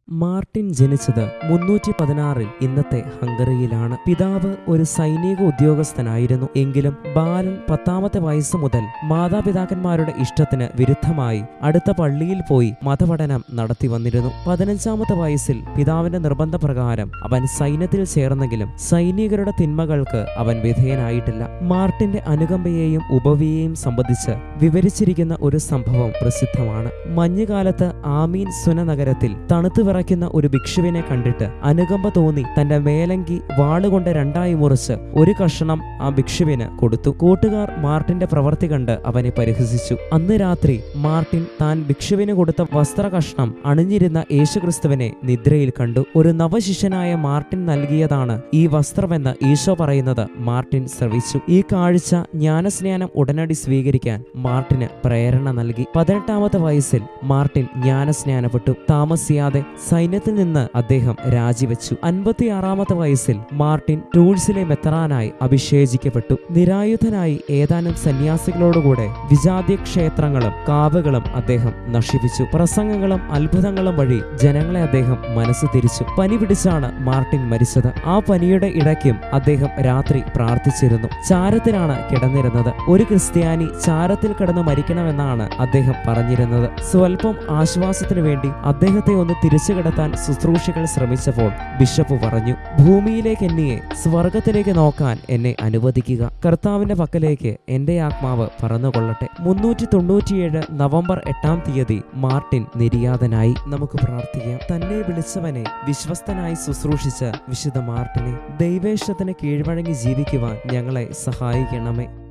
Martin ജനിച്ചത് മുന്നൂറ്റി പതിനാറിൽ ഇന്നത്തെ ഹംഗറിയിലാണ് പിതാവ് ഒരു സൈനിക ഉദ്യോഗസ്ഥനായിരുന്നു എങ്കിലും ബാലൻ പത്താമത്തെ വയസ്സ് മുതൽ മാതാപിതാക്കന്മാരുടെ ഇഷ്ടത്തിന് വിരുദ്ധമായി അടുത്ത പള്ളിയിൽ പോയി മതപഠനം നടത്തി വന്നിരുന്നു പതിനഞ്ചാമത്തെ വയസ്സിൽ പിതാവിന്റെ നിർബന്ധപ്രകാരം അവൻ സൈന്യത്തിൽ ചേർന്നെങ്കിലും സൈനികരുടെ തിന്മകൾക്ക് അവൻ വിധേയനായിട്ടില്ല മാർട്ടിന്റെ അനുകമ്പയെയും ഉപവിയെയും സംബന്ധിച്ച് വിവരിച്ചിരിക്കുന്ന ഒരു സംഭവം പ്രസിദ്ധമാണ് മഞ്ഞുകാലത്ത് ആമീൻ സുന നഗരത്തിൽ തണുത്തു വിറയ്ക്കുന്ന ഒരു ഭിക്ഷുവിനെ കണ്ടിട്ട് അനുകമ്പ തോന്നി തന്റെ മേലങ്കി വാളുകൊണ്ട് രണ്ടായി മുറിച്ച് ഒരു കഷണം ആ ഭിക്ഷുവിന് കൊടുത്തു കൂട്ടുകാർ മാർട്ടിന്റെ പ്രവൃത്തി കണ്ട് അവനെ പരിഹസിച്ചു അന്ന് രാത്രി മാർട്ടിൻ താൻ ഭിക്ഷുവിന് കൊടുത്ത വസ്ത്രകഷ്ണം അണിഞ്ഞിരുന്ന യേശുക്രിസ്തുവിനെ നിദ്രയിൽ കണ്ടു ഒരു നവശിഷ്യനായ മാർട്ടിൻ നൽകിയതാണ് ഈ വസ്ത്രമെന്ന് ഈശോ പറയുന്നത് മാർട്ടിൻ ശ്രവിച്ചു ഈ കാഴ്ച ജ്ഞാനസ്നാനം ഉടനടി സ്വീകരിക്കാൻ മാർട്ടിന് പ്രേരണ നൽകി പതിനെട്ടാമത്തെ വയസ്സിൽ മാർട്ടിൻ ജ്ഞാനസ്നാനപ്പെട്ടു താമസിയാതെ സൈന്യത്തിൽ നിന്ന് അദ്ദേഹം രാജിവെച്ചു അൻപത്തിയാറാമത്തെ വയസ്സിൽ മാർട്ടിൻ ടൂൾസിലെ മെത്രാനായി അഭിഷേചിക്കപ്പെട്ടു നിരായുധനായി ഏതാനും സന്യാസികളോടുകൂടെ വിജാതി ക്ഷേത്രങ്ങളും കാവുകളും അദ്ദേഹം നശിപ്പിച്ചു പ്രസംഗങ്ങളും അത്ഭുതങ്ങളും വഴി ജനങ്ങളെ അദ്ദേഹം മനസ്സ് തിരിച്ചു പനി പിടിച്ചാണ് മാർട്ടിൻ മരിച്ചത് ആ പനിയുടെ ഇടയ്ക്കും അദ്ദേഹം രാത്രി പ്രാർത്ഥിച്ചിരുന്നു ചാരത്തിലാണ് കിടന്നിരുന്നത് ഒരു ക്രിസ്ത്യാനി ചാരത്തിൽ കിടന്ന് മരിക്കണമെന്നാണ് അദ്ദേഹം പറഞ്ഞിരുന്നത് സ്വൽപ്പം ആശ്വാസത്തിനു വേണ്ടി അദ്ദേഹത്തെ ഒന്ന് തിരിച്ചു കിടത്താൻ ശുശ്രൂഷികൾ ശ്രമിച്ചപ്പോൾ ബിഷപ്പ് പറഞ്ഞു ഭൂമിയിലേക്ക് എന്നെ സ്വർഗത്തിലേക്ക് നോക്കാൻ എന്നെ അനുവദിക്കുക കർത്താവിന്റെ പക്കലേക്ക് എന്റെ ആത്മാവ് പറന്നുകൊള്ളട്ടെ മുന്നൂറ്റി തൊണ്ണൂറ്റിയേഴ് നവംബർ എട്ടാം തീയതി മാർട്ടിൻ നിര്യാതനായി നമുക്ക് പ്രാർത്ഥിക്കാം തന്നെ വിളിച്ചവനെ വിശ്വസ്തനായി ശുശ്രൂഷിച്ച വിശുദ്ധ മാർട്ടിനെ ദൈവേഷ്ടത്തിന് കീഴ്വഴങ്ങി ജീവിക്കുവാൻ ഞങ്ങളെ സഹായിക്കണമേ